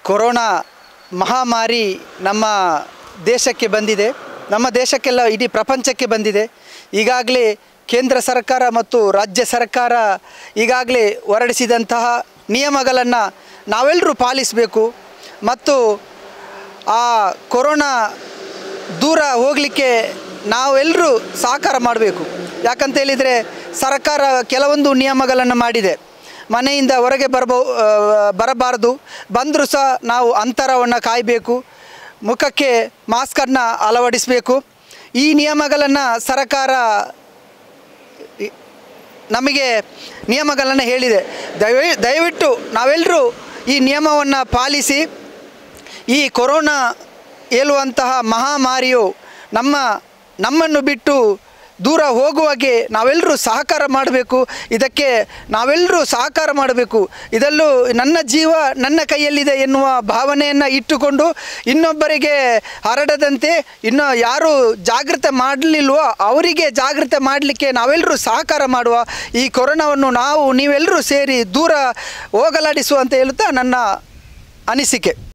corona ಮಹಾಮಾರಿ ನಮ್ಮ ದೇಶಕ್ಕೆ ಬಂದಿದೆ ನಮ್ಮ ದೇಶಕ್ಕೆಲ್ಲ ಇಡೀ ಪ್ರಪಂಚಕ್ಕೆ ಬಂದಿದೆ ಈಗಾಗಲೇ ಕೇಂದ್ರ ಸರ್ಕಾರ ಮತ್ತು ರಾಜ್ಯ ಸರ್ಕಾರ ಈಗಾಗಲೇ ಹೊರಡಿಸಿದಂತಹ ನಿಯಮಗಳನ್ನು ನಾವೆಲ್ಲರೂ ಪಾಲಿಸಬೇಕು ಮತ್ತು ಆ ಕೊರೋನಾ ದೂರ ಹೋಗಲಿಕ್ಕೆ ನಾವೆಲ್ಲರೂ ಸಹಕಾರ ಮಾಡಬೇಕು ಯಾಕಂತ ಹೇಳಿದರೆ ಸರ್ಕಾರ ಕೆಲವೊಂದು ನಿಯಮಗಳನ್ನು ಮಾಡಿದೆ ಮನೆಯಿಂದ ಹೊರಗೆ ಬರಬೋ ಆ, ಬರಬಾರದು ಬಂದರೂ ಸಹ ನಾವು ಅಂತರವನ್ನು ಕಾಯಬೇಕು ಮುಖಕ್ಕೆ ಮಾಸ್ಕನ್ನು ಅಳವಡಿಸಬೇಕು ಈ ನಿಯಮಗಳನ್ನು ಸರ್ಕಾರ ಈ- ನಮಗೆ ನಿಯಮಗಳನ್ನು ಹೇಳಿದೆ ದಯವಿ ದಯವಿಟ್ಟು ನಾವೆಲ್ಲರೂ ಈ ನಿಯಮವನ್ನು ಪಾಲಿಸಿ ಈ ಕೊರೋನಾ ಹೇಳುವಂತಹ ಮಹಾಮಾರಿಯು ನಮ್ಮ ನಮ್ಮನ್ನು ಬಿಟ್ಟು ದೂರ ಹೋಗುವಾಗೆ ನಾವೆಲ್ಲರೂ ಸಹಕಾರ ಮಾಡಬೇಕು ಇದಕ್ಕೆ ನಾವೆಲ್ಲರೂ ಸಹಕಾರ ಮಾಡಬೇಕು ಇದರಲ್ಲೂ ನನ್ನ ಜೀವ ನನ್ನ ಕೈಯಲ್ಲಿದೆ ಎನ್ನುವ ಭಾವನೆಯನ್ನು ಇಟ್ಟುಕೊಂಡು ಇನ್ನೊಬ್ಬರಿಗೆ ಹರಡದಂತೆ ಇನ್ನು ಯಾರು ಜಾಗೃತೆ ಮಾಡಲಿಲ್ವೋ ಅವರಿಗೆ ಜಾಗೃತೆ ಮಾಡಲಿಕ್ಕೆ ನಾವೆಲ್ಲರೂ ಸಹಕಾರ ಮಾಡುವ ಈ ಕೊರೋನಾವನ್ನು ನಾವು ನೀವೆಲ್ಲರೂ ಸೇರಿ ದೂರ ಹೋಗಲಾಡಿಸುವ ಅಂತ ಹೇಳುತ್ತಾ ನನ್ನ ಅನಿಸಿಕೆ